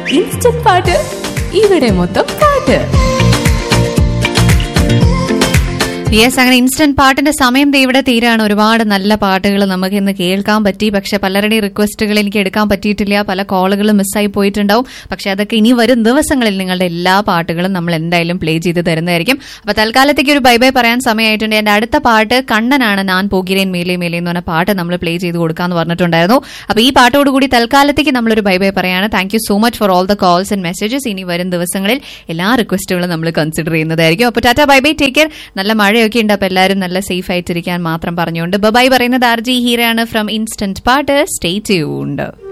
instant പാട്ട് ഇവിടെ മൊത്തം പാട്ട് യെസ് അങ്ങനെ ഇൻസ്റ്റന്റ് പാട്ടിന്റെ സമയം ദേ ഇവിടെ തീരാണ് ഒരുപാട് നല്ല പാട്ടുകൾ നമുക്ക് ഇന്ന് കേൾക്കാൻ പറ്റി പക്ഷെ പലരുടെയും റിക്വസ്റ്റുകൾ എനിക്ക് എടുക്കാൻ പറ്റിയിട്ടില്ല പല കോളുകളും മിസ്സായി പോയിട്ടുണ്ടാവും പക്ഷെ അതൊക്കെ ഇനി വരും ദിവസങ്ങളിൽ നിങ്ങളുടെ എല്ലാ പാട്ടുകളും നമ്മൾ എന്തായാലും പ്ലേ ചെയ്ത് തരുന്നതായിരിക്കും അപ്പൊ തൽക്കാലത്തേക്ക് ഒരു ബൈ ബൈ പറയാൻ സമയമായിട്ടുണ്ട് എന്റെ അടുത്ത പാട്ട് കണ്ണനാണ് ഞാൻ പോകിരേൻ മേലെ മേലെ എന്ന് പറഞ്ഞ പാട്ട് നമ്മൾ പ്ലേ ചെയ്ത് കൊടുക്കാന്ന് പറഞ്ഞിട്ടുണ്ടായിരുന്നു അപ്പൊ ഈ പാട്ടോടുകൂടി തൽക്കാലത്തേക്ക് നമ്മളൊരു ബൈ ബൈ പറയാണ് thank you so much for all the calls and messages ഇനി വരും ദിവസങ്ങളിൽ എല്ലാ റിക്വസ്റ്റുകളും നമ്മൾ കൺസിഡർ ചെയ്യുന്നതായിരിക്കും അപ്പോൾ tata bye bye take care നല്ല മഴയൊക്കെ ഉണ്ട് അപ്പോൾ എല്ലാവരും നല്ല സേഫ് ആയിട്ടിരിക്കാൻ മാത്രം പറഞ്ഞുകൊണ്ട് ബൈ പറയുന്നത് ആർ ജി ഹീരയാണ് ഫ്രം ഇൻസ്റ്റന്റ് പാട്ട് സ്റ്റേ ട്യൂൺഡ്